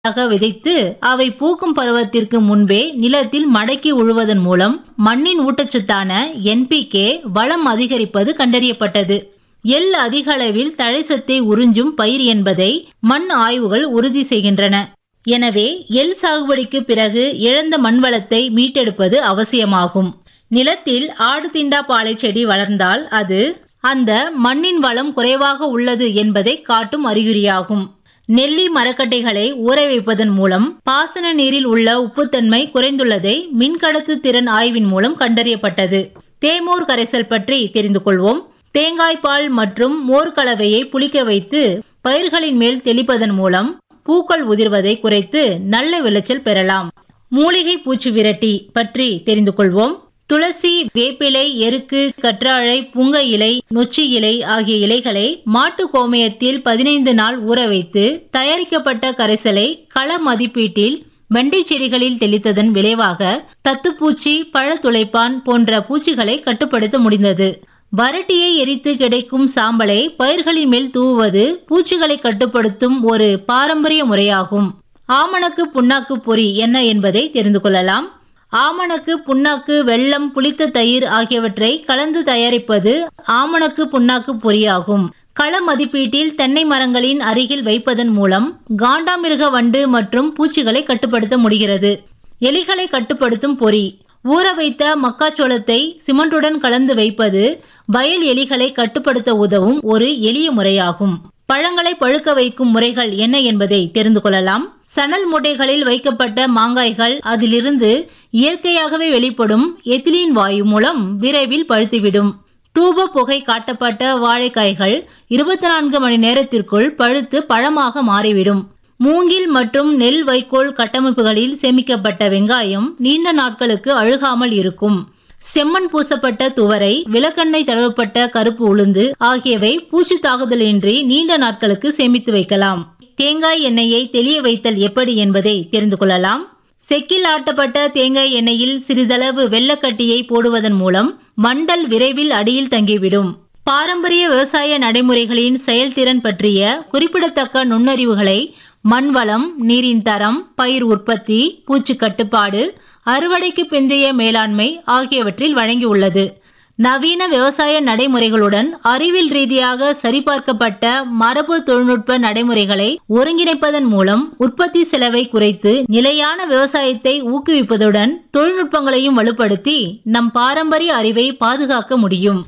ஆக விதைத்து அவை பூக்கும் பருவத்திற்கு முன்பே நிலத்தில் மடக்கி உழுவதன் மூலம் மண்ணின் ஊட்டச்சத்தான என்பிகே வளம் அதிகரிப்பது கண்டறியப்பட்டது எள் அதிக அளவில் தழைச்சத்தை உறிஞ்சும் பயிர் என்பதை மண் ஆய்வுகள் உறுதி செய்கின்றன எனவே எள் சாகுபடிக்கு பிறகு இழந்த மண்வளத்தை மீட்டெடுப்பது அவசியமாகும் நிலத்தில் ஆடு திண்டா பாலை செடி வளர்ந்தால் அது அந்த மண்ணின் வளம் குறைவாக உள்ளது என்பதை காட்டும் அறிகுறியாகும் நெல்லி மரக்கட்டைகளை ஊற வைப்பதன் மூலம் பாசன நீரில் உள்ள உப்புத்தன்மை குறைந்துள்ளதை மின்கடத்து திறன் ஆய்வின் மூலம் கண்டறியப்பட்டது தேமோர் கரைசல் பற்றி தெரிந்து கொள்வோம் தேங்காய் பால் மற்றும் மோர் கலவையை புளிக்க வைத்து பயிர்களின் மேல் தெளிப்பதன் மூலம் பூக்கள் உதிர்வதை குறைத்து நல்ல விளைச்சல் பெறலாம் மூலிகை பூச்சி விரட்டி பற்றி தெரிந்து கொள்வோம் துளசி வேப்பிலை எருக்கு கற்றாழை புங்க இலை நொச்சி இலை ஆகிய இலைகளை மாட்டு கோமயத்தில் பதினைந்து நாள் ஊற வைத்து தயாரிக்கப்பட்ட கரைசலை கள மதிப்பீட்டில் வெண்டை செடிகளில் தெளித்ததன் விளைவாக தத்துப்பூச்சி பழத்துளைப்பான் போன்ற பூச்சிகளை கட்டுப்படுத்த முடிந்தது வரட்டியை எரித்து கிடைக்கும் சாம்பலை பயிர்களின் மேல் தூவுவது பூச்சிகளை கட்டுப்படுத்தும் ஒரு பாரம்பரிய முறையாகும் ஆமணக்கு புண்ணாக்கு பொறி என்ன என்பதை தெரிந்து கொள்ளலாம் ஆமணக்கு புண்ணாக்கு வெல்லம் புளித்த தயிர் ஆகியவற்றை கலந்து தயாரிப்பது ஆமணக்கு புண்ணாக்கு பொறியாகும் கள மதிப்பீட்டில் தென்னை மரங்களின் அருகில் வைப்பதன் மூலம் காண்டாமிருக வண்டு மற்றும் பூச்சிகளை கட்டுப்படுத்த முடிகிறது எலிகளை கட்டுப்படுத்தும் பொறி ஊற வைத்த மக்காச்சோளத்தை சிமெண்டுடன் கலந்து வைப்பது வயல் எலிகளை கட்டுப்படுத்த உதவும் ஒரு எளிய முறையாகும் பழங்களை பழுக்க வைக்கும் முறைகள் என்ன என்பதை தெரிந்து கொள்ளலாம் சணல் மூட்டைகளில் வைக்கப்பட்ட மாங்காய்கள் அதிலிருந்து இயற்கையாகவே வெளிப்படும் எத்திலீன் வாயு மூலம் விரைவில் பழுத்துவிடும் தூப புகை காட்டப்பட்ட வாழைக்காய்கள் இருபத்தி நான்கு மணி நேரத்திற்குள் பழுத்து பழமாக மாறிவிடும் மூங்கில் மற்றும் நெல் வைக்கோல் கட்டமைப்புகளில் சேமிக்கப்பட்ட வெங்காயம் நீண்ட நாட்களுக்கு அழுகாமல் இருக்கும் செம்மண் பூசப்பட்ட துவரை விளக்கெண்ணெய் தடவப்பட்ட கருப்பு உளுந்து ஆகியவை பூச்சி தாக்குதலின்றி நீண்ட நாட்களுக்கு சேமித்து வைக்கலாம் தேங்காய் எண்ணெயை தெளிய வைத்தல் எப்படி என்பதை தெரிந்து கொள்ளலாம் செக்கில் ஆட்டப்பட்ட தேங்காய் எண்ணெயில் சிறிதளவு வெள்ளக்கட்டியை போடுவதன் மூலம் வண்டல் விரைவில் அடியில் தங்கிவிடும் பாரம்பரிய விவசாய நடைமுறைகளின் செயல்திறன் பற்றிய குறிப்பிடத்தக்க நுண்ணறிவுகளை மண்வளம் நீரின் தரம் பயிர் உற்பத்தி பூச்சி கட்டுப்பாடு அறுவடைக்கு பிந்தைய மேலாண்மை ஆகியவற்றில் வழங்கியுள்ளது நவீன விவசாய நடைமுறைகளுடன் அறிவியல் ரீதியாக சரிபார்க்கப்பட்ட மரபு தொழில்நுட்ப நடைமுறைகளை ஒருங்கிணைப்பதன் மூலம் உற்பத்தி செலவை குறைத்து நிலையான விவசாயத்தை ஊக்குவிப்பதுடன் தொழில்நுட்பங்களையும் வலுப்படுத்தி நம் பாரம்பரிய அறிவை பாதுகாக்க முடியும்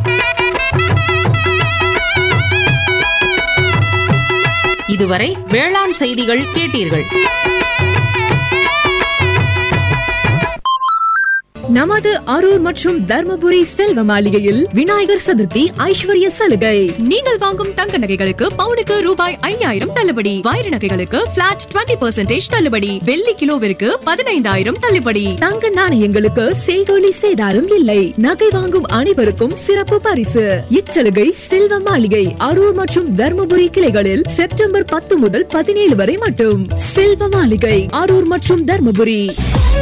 இதுவரை வேளாண் செய்திகள் கேட்டீர்கள் நமது அரூர் மற்றும் தர்மபுரி செல்வ மாளிகையில் விநாயகர் சதுர்த்தி ஐஸ்வர்ய சலுகை நீங்கள் வாங்கும் தங்க நகைகளுக்கு பவுனுக்கு ரூபாய் ஐயாயிரம் தள்ளுபடி வைர நகைகளுக்கு பிளாட் டுவெண்ட்டி பெர்சென்டேஜ் தள்ளுபடி வெள்ளி கிலோவிற்கு பதினைந்தாயிரம் தள்ளுபடி தங்க நாணயங்களுக்கு செய்கோலி சேதாரம் இல்லை நகை வாங்கும் அனைவருக்கும் சிறப்பு பரிசு இச்சலுகை செல்வ மாளிகை அரூர் மற்றும் தர்மபுரி கிளைகளில் செப்டம்பர் பத்து முதல் பதினேழு வரை மட்டும் செல்வ மாளிகை அரூர் மற்றும் தர்மபுரி